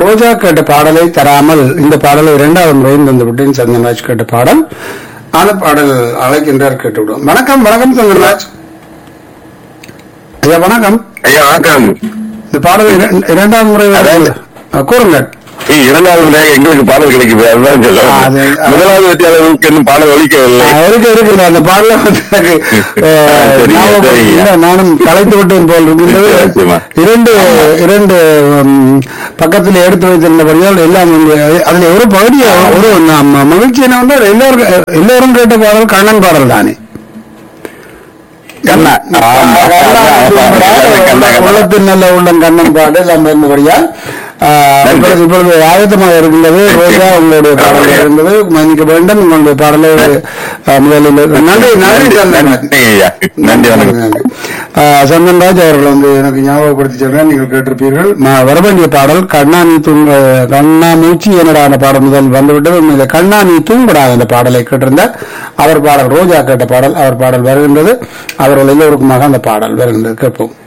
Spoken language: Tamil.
ரோஜா கேட்ட பாடலை தராமல் இந்த பாடலை இரண்டாவது முறையும் தந்து விட்டேன் சந்தன்ராஜ் கேட்ட பாடல் அந்த பாடல் அழைக்கின்றார் கேட்டுவிடும் வணக்கம் வணக்கம் சந்தன்ராஜ் ஐயா வணக்கம் ஐயா வணக்கம் இந்த பாடல் இர- இரண்டாவது முறை அதாவது- அஹ், கூறுங்கள் ஏய், இரண்டாவது முறையாக எங்களுக்கு பாடல் கிடைக்குது அதுதான் சொல்ல ஆ, அது- அது- முதலாவது வெற்றியாளருக்கு இன்னும் பாடல் ஒழிக்கவில்லை ஆஹ், இருக்கு இருக்கு அந்த பாடல வந்து எனக்கு அஹ், சரிங்க, ஞாபகம் சரிங்க. இல்லை, நானும் கலைத்து விட்டேன் போல் இருக்கின்றது நிச்சயமா. இரண்டு இரண்டு ம், பக்கத்தில் எடுத்து வைத்திருந்தபடியால் எல்லாம் வந்து அதுல ஒரு பகுதி ஒரு நம்ம மகிழ்ச்சி என்ன வந்து எல்லோரும் எல்லோரும் கேட்ட பாடல் கண்ணன் பாடல் தானே கண்ணா. ஆமா. கண்ணா, கண்ணா. உள்ளத்தில் நல்ல உள்ளம் கண்ணன் பாடல் எல்லாம் இருந்தபடியால் ஆஹ், இப்பொழுது இப்பொழுது ஆயத்தமாக இருக்கின்றது ரோஜா உங்களுடைய பாடல் இருந்தது மன்னிக்க வேண்டும் உங்களுடைய பாடலை ஆஹ், முதலில் நன்றி நன்றி சந்தன் நன்றி ஐயா நன்றி வணக்கம் சந்தன்ராஜ் அவர்கள் வந்து எனக்கு ஞாபகப்படுத்தி சொல்றேன் நீங்கள் கேட்டிருப்பீர்கள் ம- வரவேண்டிய பாடல் கண்ணா நீ தூங்க கண்ணா மூச்சு என்னடான பாடல் முதல் வந்துவிட்டது உண்மையில கண்ணா நீ தூங்கடாத அந்த பாடலை கேட்டிருந்தார் அவர் பாடல் ரோஜா கேட்ட பாடல் அவர் பாடல் வருகின்றது அவர்கள் எல்லோருக்குமாக அந்த பாடல் வருகின்றது கேட்போம்